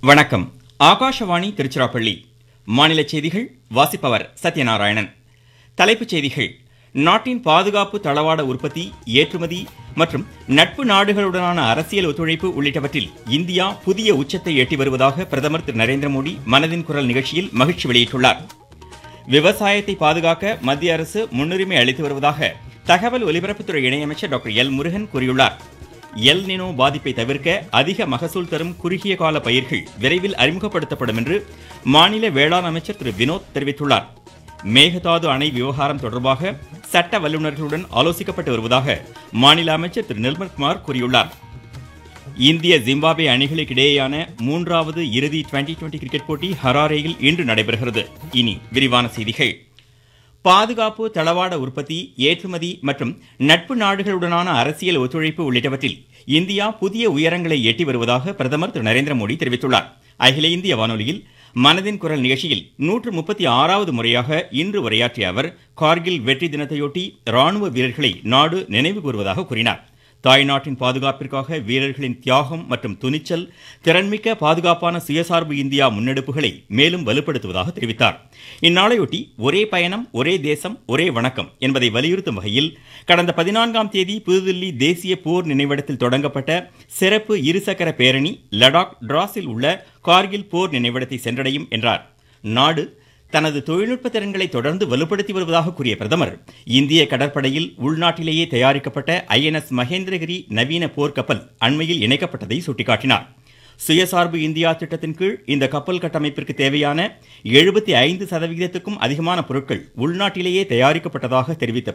வணக்கம் ஆகாஷவாணி திருச்சிராப்பள்ளி மாநில செய்திகள் வாசிப்பவர் சத்யநாராயணன் தலைப்புச் செய்திகள் நாட்டின் பாதுகாப்பு தளவாட உற்பத்தி ஏற்றுமதி மற்றும் நட்பு நாடுகளுடனான அரசியல் ஒத்துழைப்பு உள்ளிட்டவற்றில் இந்தியா புதிய உச்சத்தை எட்டி வருவதாக பிரதமர் திரு நரேந்திர மோடி மனதின் குரல் நிகழ்ச்சியில் மகிழ்ச்சி வெளியிட்டுள்ளார் விவசாயத்தை பாதுகாக்க மத்திய அரசு முன்னுரிமை அளித்து வருவதாக தகவல் ஒலிபரப்புத்துறை இணையமைச்சர் டாக்டர் எல் முருகன் கூறியுள்ளார் எல் நினோ பாதிப்பை தவிர்க்க அதிக மகசூல் தரும் குறுகிய கால பயிர்கள் விரைவில் அறிமுகப்படுத்தப்படும் என்று மாநில வேளாண் அமைச்சர் திரு வினோத் தெரிவித்துள்ளார் மேகதாது அணை விவகாரம் தொடர்பாக சட்ட வல்லுநர்களுடன் ஆலோசிக்கப்பட்டு வருவதாக மாநில அமைச்சர் திரு நிர்மல்குமார் கூறியுள்ளார் இந்திய ஜிம்பாப்வே அணிகளுக்கிடையேயான மூன்றாவது இறுதி டுவெண்டி டுவெண்டி கிரிக்கெட் போட்டி ஹராரேயில் இன்று நடைபெறுகிறது இனி விரிவான செய்திகள் பாதுகாப்பு தளவாட உற்பத்தி ஏற்றுமதி மற்றும் நட்பு நாடுகளுடனான அரசியல் ஒத்துழைப்பு உள்ளிட்டவற்றில் இந்தியா புதிய உயரங்களை எட்டி வருவதாக பிரதமர் திரு நரேந்திர மோடி தெரிவித்துள்ளார் அகில இந்திய வானொலியில் மனதின் குரல் நிகழ்ச்சியில் நூற்று முப்பத்தி ஆறாவது முறையாக இன்று உரையாற்றிய அவர் கார்கில் வெற்றி தினத்தையொட்டி ராணுவ வீரர்களை நாடு நினைவு கூறுவதாக கூறினார் தாய்நாட்டின் பாதுகாப்பிற்காக வீரர்களின் தியாகம் மற்றும் துணிச்சல் திறன்மிக்க பாதுகாப்பான சுயசார்பு இந்தியா முன்னெடுப்புகளை மேலும் வலுப்படுத்துவதாக தெரிவித்தார் இந்நாளையொட்டி ஒரே பயணம் ஒரே தேசம் ஒரே வணக்கம் என்பதை வலியுறுத்தும் வகையில் கடந்த பதினான்காம் தேதி புதுதில்லி தேசிய போர் நினைவிடத்தில் தொடங்கப்பட்ட சிறப்பு இருசக்கர பேரணி லடாக் டிராஸில் உள்ள கார்கில் போர் நினைவிடத்தை சென்றடையும் என்றார் நாடு தனது தொழில்நுட்ப திறன்களை தொடர்ந்து வலுப்படுத்தி வருவதாக கூறிய பிரதமர் இந்திய கடற்படையில் உள்நாட்டிலேயே தயாரிக்கப்பட்ட ஐஎன்எஸ் மகேந்திரகிரி நவீன போர்க்கப்பல் அண்மையில் இணைக்கப்பட்டதை சுட்டிக்காட்டினார் சுயசார்பு இந்தியா திட்டத்தின் கீழ் இந்த கப்பல் கட்டமைப்பிற்கு தேவையான எழுபத்தி ஐந்து சதவிகிதத்துக்கும் அதிகமான பொருட்கள் உள்நாட்டிலேயே தயாரிக்கப்பட்டதாக தெரிவித்த